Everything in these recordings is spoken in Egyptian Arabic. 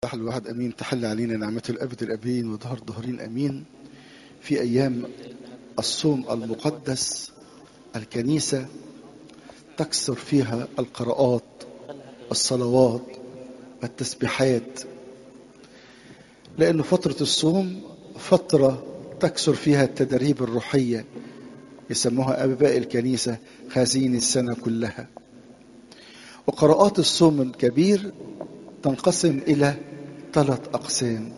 صح الواحد امين تحل علينا نعمه الابد الابين وظهر ظهرين امين في ايام الصوم المقدس الكنيسه تكثر فيها القراءات الصلوات التسبيحات لأن فترة الصوم فترة تكثر فيها التدريب الروحية يسموها آباء الكنيسة خزين السنة كلها وقراءات الصوم الكبير تنقسم إلى ثلاث أقسام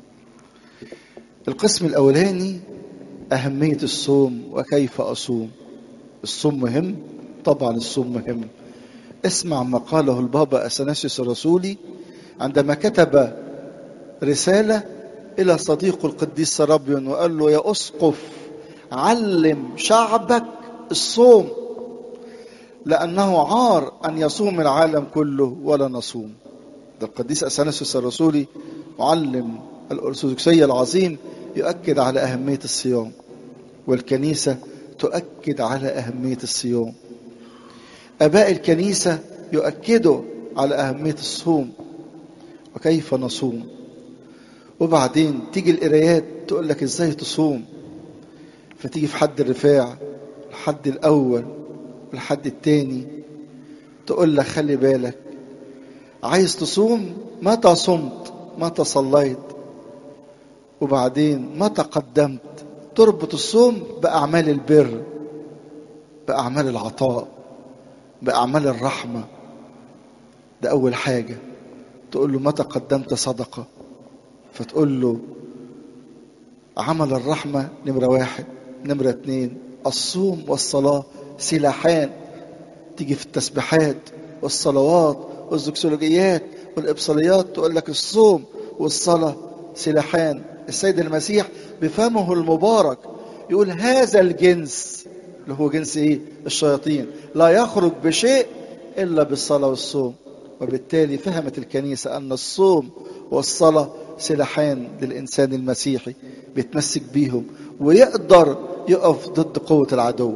القسم الأولاني أهمية الصوم وكيف أصوم الصوم مهم طبعا الصوم مهم اسمع ما قاله البابا أثناسيوس الرسولي عندما كتب رسالة إلى صديقه القديس سرابيون وقال له يا أسقف علم شعبك الصوم لأنه عار أن يصوم العالم كله ولا نصوم ده القديس أثناسيوس الرسولي معلم الأرثوذكسية العظيم يؤكد على أهمية الصيام والكنيسة تؤكد على أهمية الصيام آباء الكنيسة يؤكدوا على أهمية الصوم وكيف نصوم وبعدين تيجي القرايات تقول لك ازاي تصوم فتيجي في حد الرفاع الحد الأول والحد التاني تقول لك خلي بالك عايز تصوم متى صمت متى صليت وبعدين متى قدمت تربط الصوم بأعمال البر بأعمال العطاء بأعمال الرحمة ده أول حاجة تقول له متى قدمت صدقة فتقول له عمل الرحمة نمرة واحد نمرة اتنين الصوم والصلاة سلاحان تيجي في التسبيحات والصلوات والزكسولوجيات والإبصاليات تقول لك الصوم والصلاة سلاحان السيد المسيح بفمه المبارك يقول هذا الجنس اللي هو جنس ايه الشياطين لا يخرج بشيء الا بالصلاه والصوم وبالتالي فهمت الكنيسه ان الصوم والصلاه سلاحان للانسان المسيحي بيتمسك بيهم ويقدر يقف ضد قوه العدو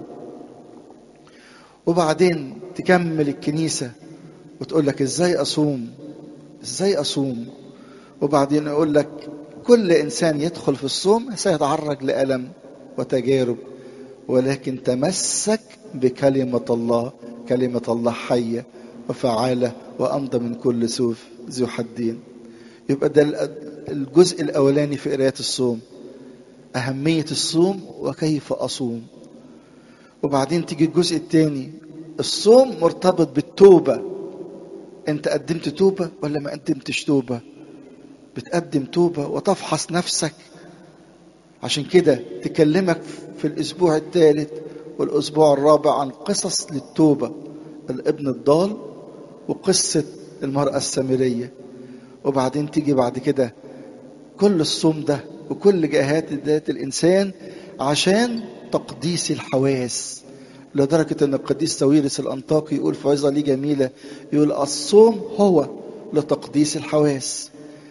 وبعدين تكمل الكنيسه وتقول لك ازاي اصوم ازاي اصوم وبعدين يقول لك كل انسان يدخل في الصوم سيتعرض لالم وتجارب ولكن تمسك بكلمة الله كلمة الله حية وفعالة وأمضى من كل سوف ذو حدين يبقى ده الجزء الأولاني في قراية الصوم أهمية الصوم وكيف أصوم وبعدين تيجي الجزء الثاني الصوم مرتبط بالتوبة أنت قدمت توبة ولا ما قدمتش توبة بتقدم توبة وتفحص نفسك عشان كده تكلمك في الأسبوع الثالث والأسبوع الرابع عن قصص للتوبة الابن الضال وقصة المرأة السامرية وبعدين تيجي بعد كده كل الصوم ده وكل جهات ذات الإنسان عشان تقديس الحواس لدرجة أن القديس ساويرس الأنطاكي يقول في عظة ليه جميلة يقول الصوم هو لتقديس الحواس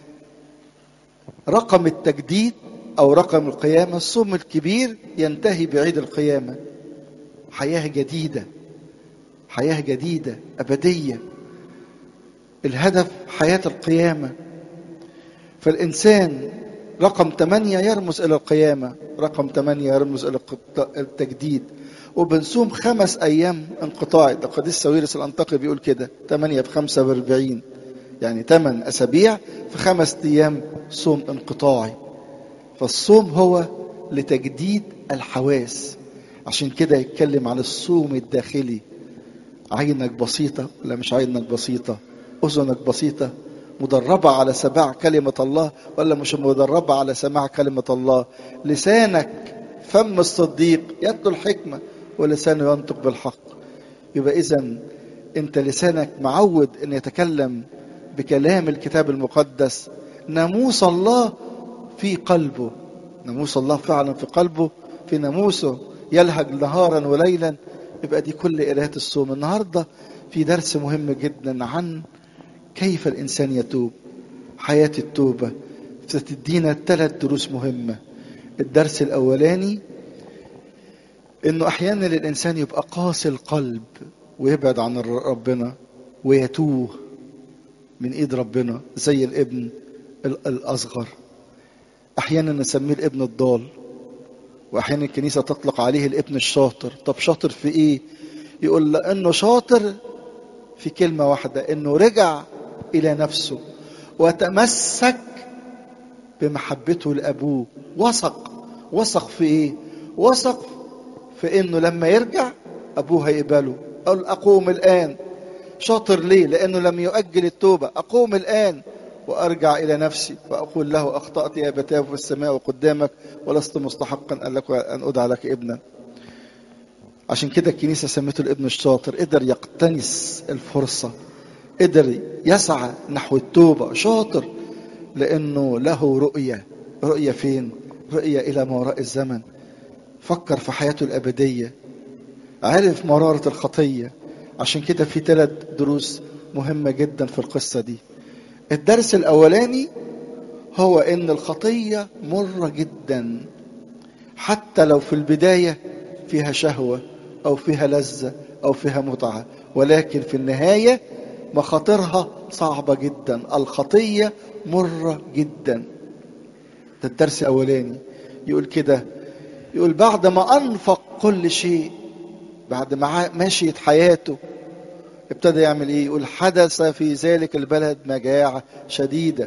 رقم التجديد أو رقم القيامة الصوم الكبير ينتهي بعيد القيامة حياة جديدة حياة جديدة أبدية الهدف حياة القيامة فالإنسان رقم ثمانية يرمز إلى القيامة رقم ثمانية يرمز إلى التجديد وبنصوم خمس أيام انقطاعي ده القديس ساويرس الأنطاقي بيقول كده ثمانية بخمسة واربعين يعني ثمان أسابيع في خمس أيام صوم انقطاعي فالصوم هو لتجديد الحواس عشان كده يتكلم عن الصوم الداخلي عينك بسيطة ولا مش عينك بسيطة أذنك بسيطة مدربة على سماع كلمة الله ولا مش مدربة على سماع كلمة الله لسانك فم الصديق يتلو الحكمة ولسانه ينطق بالحق يبقى إذا أنت لسانك معود أن يتكلم بكلام الكتاب المقدس ناموس الله في قلبه ناموس الله فعلا في قلبه في ناموسه يلهج نهارا وليلا يبقى دي كل قراءات الصوم النهارده في درس مهم جدا عن كيف الانسان يتوب حياه التوبه ستدينا ثلاث دروس مهمه الدرس الاولاني انه احيانا الانسان يبقى قاسي القلب ويبعد عن ربنا ويتوه من ايد ربنا زي الابن الاصغر احيانا نسميه الابن الضال واحيانا الكنيسه تطلق عليه الابن الشاطر طب شاطر في ايه يقول لانه شاطر في كلمه واحده انه رجع الى نفسه وتمسك بمحبته لابوه وثق وثق في ايه وثق في انه لما يرجع ابوه هيقبله قال اقوم الان شاطر ليه لانه لم يؤجل التوبه اقوم الان وارجع الى نفسي واقول له اخطات يا ابتاه في السماء وقدامك ولست مستحقا ان لك ان ادعى لك ابنا عشان كده الكنيسه سمته الابن الشاطر قدر يقتنس الفرصه قدر يسعى نحو التوبه شاطر لانه له رؤيه رؤيه فين رؤيه الى ما وراء الزمن فكر في حياته الابديه عرف مراره الخطيه عشان كده في ثلاث دروس مهمه جدا في القصه دي الدرس الاولاني هو ان الخطيه مره جدا حتى لو في البدايه فيها شهوه او فيها لذه او فيها متعه ولكن في النهايه مخاطرها صعبه جدا الخطيه مره جدا ده الدرس الاولاني يقول كده يقول بعد ما انفق كل شيء بعد ما مشيت حياته ابتدى يعمل ايه يقول حدث في ذلك البلد مجاعة شديدة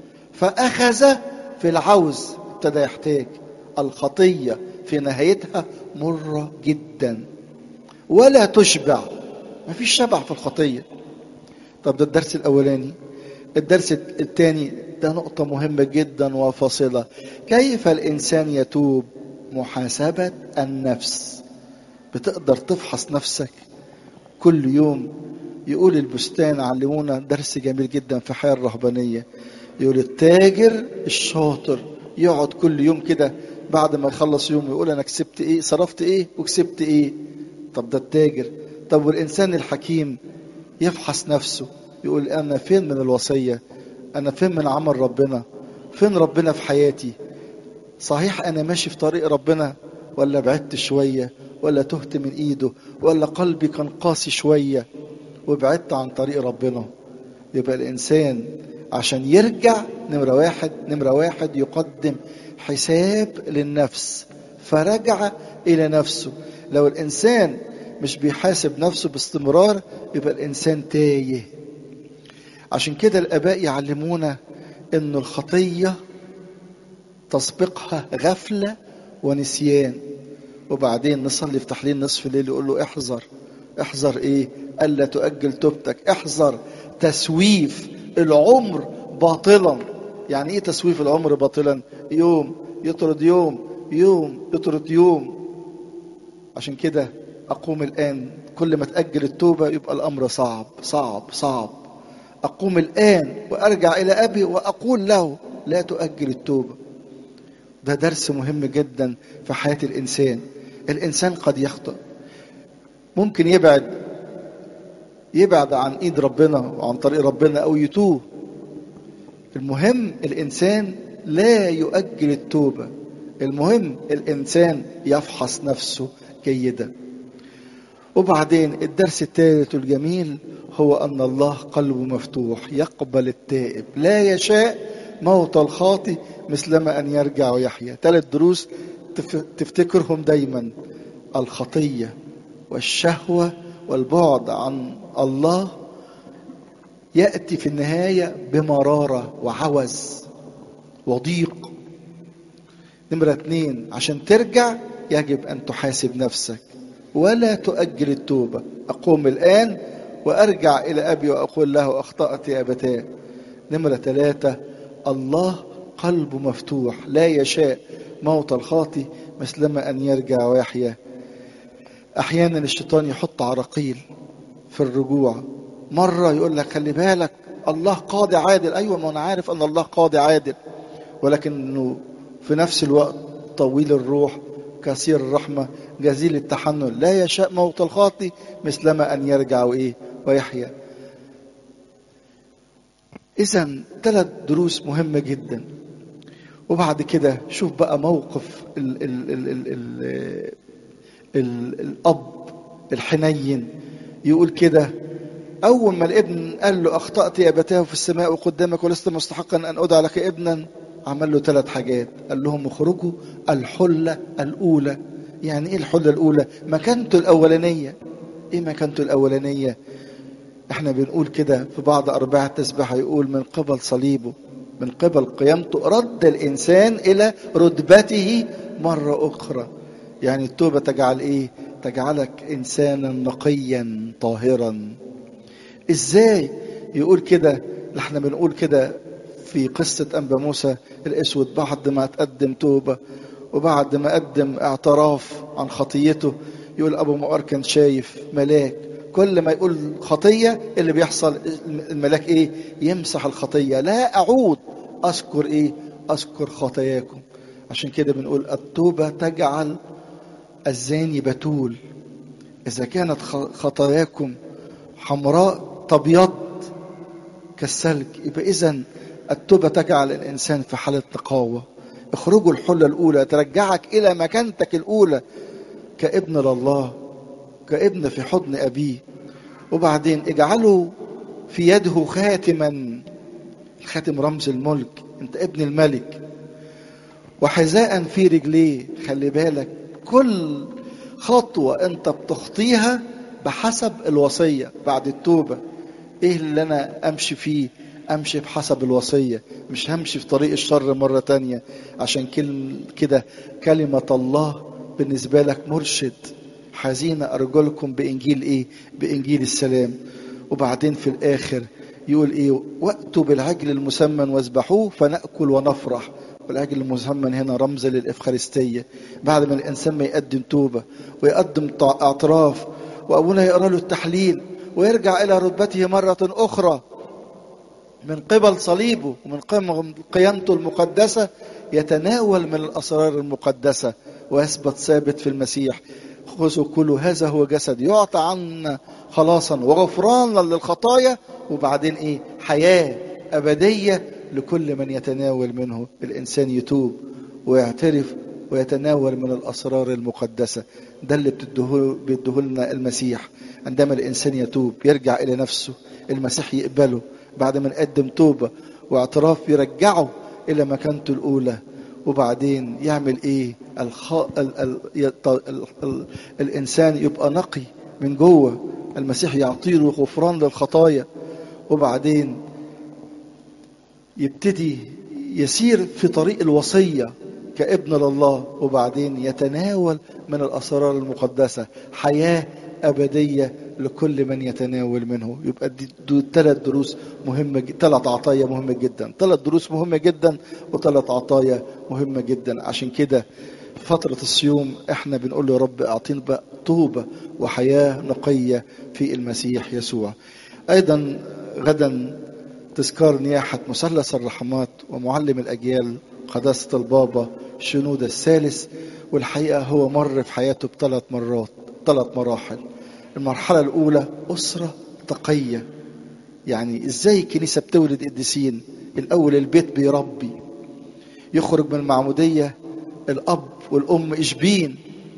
فأخذ في العوز ابتدى يحتاج الخطية في نهايتها مرة جدا ولا تشبع ما فيش شبع في الخطية طب ده الدرس الأولاني الدرس الثاني ده نقطة مهمة جدا وفاصلة كيف الإنسان يتوب محاسبة النفس بتقدر تفحص نفسك كل يوم يقول البستان علمونا درس جميل جدا في الحياة الرهبانية يقول التاجر الشاطر يقعد كل يوم كده بعد ما يخلص يوم يقول انا كسبت ايه صرفت ايه وكسبت ايه طب ده التاجر طب والانسان الحكيم يفحص نفسه يقول انا فين من الوصية انا فين من عمل ربنا فين ربنا في حياتي صحيح انا ماشي في طريق ربنا ولا بعدت شوية ولا تهت من ايده ولا قلبي كان قاسي شوية وبعدت عن طريق ربنا يبقى الانسان عشان يرجع نمرة واحد نمرة واحد يقدم حساب للنفس فرجع إلى نفسه لو الإنسان مش بيحاسب نفسه باستمرار يبقى الإنسان تايه عشان كده الآباء يعلمونا إن الخطية تسبقها غفلة ونسيان وبعدين نصلي في تحليل نصف الليل يقول له احذر احذر ايه الا تؤجل توبتك احذر تسويف العمر باطلا يعني ايه تسويف العمر باطلا يوم يطرد يوم يوم يطرد يوم عشان كده اقوم الان كل ما تاجل التوبه يبقى الامر صعب صعب صعب اقوم الان وارجع الى ابي واقول له لا تؤجل التوبه ده درس مهم جدا في حياه الانسان الانسان قد يخطئ ممكن يبعد يبعد عن ايد ربنا وعن طريق ربنا او يتوه المهم الانسان لا يؤجل التوبه المهم الانسان يفحص نفسه جيدا وبعدين الدرس الثالث الجميل هو ان الله قلبه مفتوح يقبل التائب لا يشاء موت الخاطي مثلما ان يرجع ويحيا ثلاث دروس تفتكرهم دايما الخطيه والشهوه والبعد عن الله ياتي في النهايه بمراره وعوز وضيق نمره اثنين عشان ترجع يجب ان تحاسب نفسك ولا تؤجل التوبه اقوم الان وارجع الى ابي واقول له اخطات يا ابتاه نمره ثلاثه الله قلبه مفتوح لا يشاء موت الخاطي مثلما ان يرجع ويحيا احيانا الشيطان يحط عراقيل في الرجوع مره يقول لك خلي بالك الله قاضي عادل ايوه ما انا عارف ان الله قاضي عادل ولكنه في نفس الوقت طويل الروح كثير الرحمه جزيل التحنن لا يشاء موت الخاطي مثلما ان يرجع وايه ويحيا اذا ثلاث دروس مهمه جدا وبعد كده شوف بقى موقف ال ال ال ال ال ال الاب الحنين يقول كده أول ما الابن قال له أخطأت يا أبتاه في السماء وقدامك ولست مستحقا أن أدعى لك ابنا عمل له ثلاث حاجات قال لهم اخرجوا الحلة الأولى يعني إيه الحلة الأولى مكانته الأولانية إيه مكانته الأولانية احنا بنقول كده في بعض أرباع التسبيحة يقول من قبل صليبه من قبل قيامته رد الإنسان إلى رتبته مرة أخرى يعني التوبة تجعل إيه تجعلك إنسانا نقيا طاهرا إزاي يقول كده احنا بنقول كده في قصة أنبا موسى الأسود بعد ما تقدم توبة وبعد ما قدم اعتراف عن خطيته يقول أبو مؤر كان شايف ملاك كل ما يقول خطية اللي بيحصل الملاك إيه يمسح الخطية لا أعود أذكر إيه أذكر خطاياكم عشان كده بنقول التوبة تجعل الزاني بتول إذا كانت خطاياكم حمراء تبيض كالثلج يبقى إذا التوبة تجعل الإنسان في حالة نقاوة اخرجوا الحلة الأولى ترجعك إلى مكانتك الأولى كابن لله كابن في حضن أبيه وبعدين اجعلوا في يده خاتما الخاتم رمز الملك انت ابن الملك وحذاء في رجليه خلي بالك كل خطوة انت بتخطيها بحسب الوصية بعد التوبة ايه اللي انا امشي فيه امشي بحسب الوصية مش همشي في طريق الشر مرة تانية عشان كده كلمة الله بالنسبة لك مرشد حزينة أرجلكم بإنجيل إيه بإنجيل السلام وبعدين في الآخر يقول إيه وأتوا بالعجل المسمن واذبحوه فنأكل ونفرح والعجل المسمن هنا رمز للإفخارستية بعد ما الإنسان ما يقدم توبة ويقدم اعتراف وأبونا يقرأ له التحليل ويرجع إلى رتبته مرة أخرى من قبل صليبه ومن قبل قيامته المقدسة يتناول من الأسرار المقدسة ويثبت ثابت في المسيح خذوا كل هذا هو جسد يعطى عنا خلاصا وغفرانا للخطايا وبعدين ايه حياة أبدية لكل من يتناول منه الإنسان يتوب ويعترف ويتناول من الأسرار المقدسة ده اللي بيديه لنا المسيح عندما الإنسان يتوب يرجع إلى نفسه المسيح يقبله بعد ما نقدم توبة واعتراف يرجعه إلى مكانته الأولى وبعدين يعمل ايه الخ... ال... ال... ال... ال... الانسان يبقى نقي من جوه المسيح يعطيه غفران للخطايا وبعدين يبتدي يسير في طريق الوصيه كابن لله وبعدين يتناول من الاسرار المقدسه حياه ابديه لكل من يتناول منه يبقى دي ثلاث دروس مهمة ثلاث عطايا مهمة جدا ثلاث دروس مهمة جدا وثلاث عطايا مهمة جدا عشان كده فترة الصيام احنا بنقول له يا رب اعطينا بقى توبة وحياة نقية في المسيح يسوع ايضا غدا تذكار نياحة مثلث الرحمات ومعلم الاجيال قداسة البابا شنود الثالث والحقيقة هو مر في حياته بثلاث مرات ثلاث مراحل المرحلة الأولى أسرة تقية يعني إزاي الكنيسة بتولد قديسين الأول البيت بيربي يخرج من المعمودية الأب والأم إشبين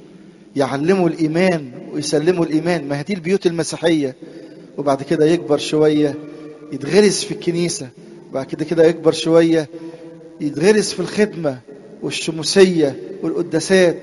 يعلموا الإيمان ويسلموا الإيمان ما هدي البيوت المسيحية وبعد كده يكبر شوية يتغرس في الكنيسة بعد كده كده يكبر شوية يتغرس في الخدمة والشموسية والقداسات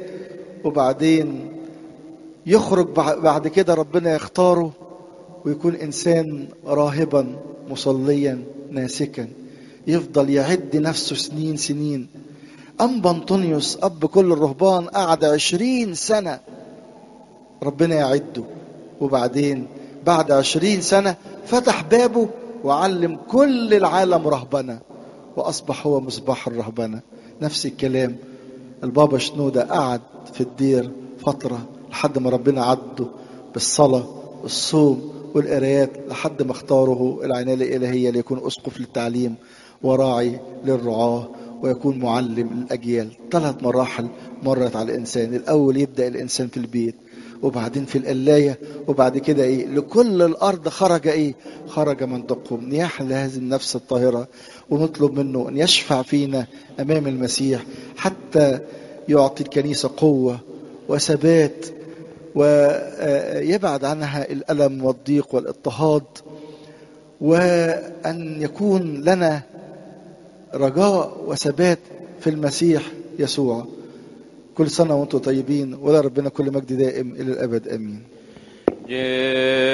وبعدين يخرج بعد كده ربنا يختاره ويكون انسان راهبا مصليا ناسكا يفضل يعد نفسه سنين سنين أنبا أنطونيوس أب كل الرهبان قعد عشرين سنة ربنا يعده وبعدين بعد عشرين سنة فتح بابه وعلم كل العالم رهبنة وأصبح هو مصباح الرهبنة نفس الكلام البابا شنودة قعد في الدير فترة لحد ما ربنا عده بالصلاة الصوم والقرايات لحد ما اختاره العناية الإلهية ليكون أسقف للتعليم وراعي للرعاة ويكون معلم للأجيال ثلاث مراحل مرت على الإنسان الأول يبدأ الإنسان في البيت وبعدين في القلاية وبعد كده إيه لكل الأرض خرج إيه خرج منطقهم نياح لهذه النفس الطاهرة ونطلب منه أن يشفع فينا أمام المسيح حتى يعطي الكنيسة قوة وثبات ويبعد عنها الألم والضيق والاضطهاد وأن يكون لنا رجاء وثبات في المسيح يسوع كل سنة وأنتم طيبين ولا ربنا كل مجد دائم إلى الأبد آمين Yeah.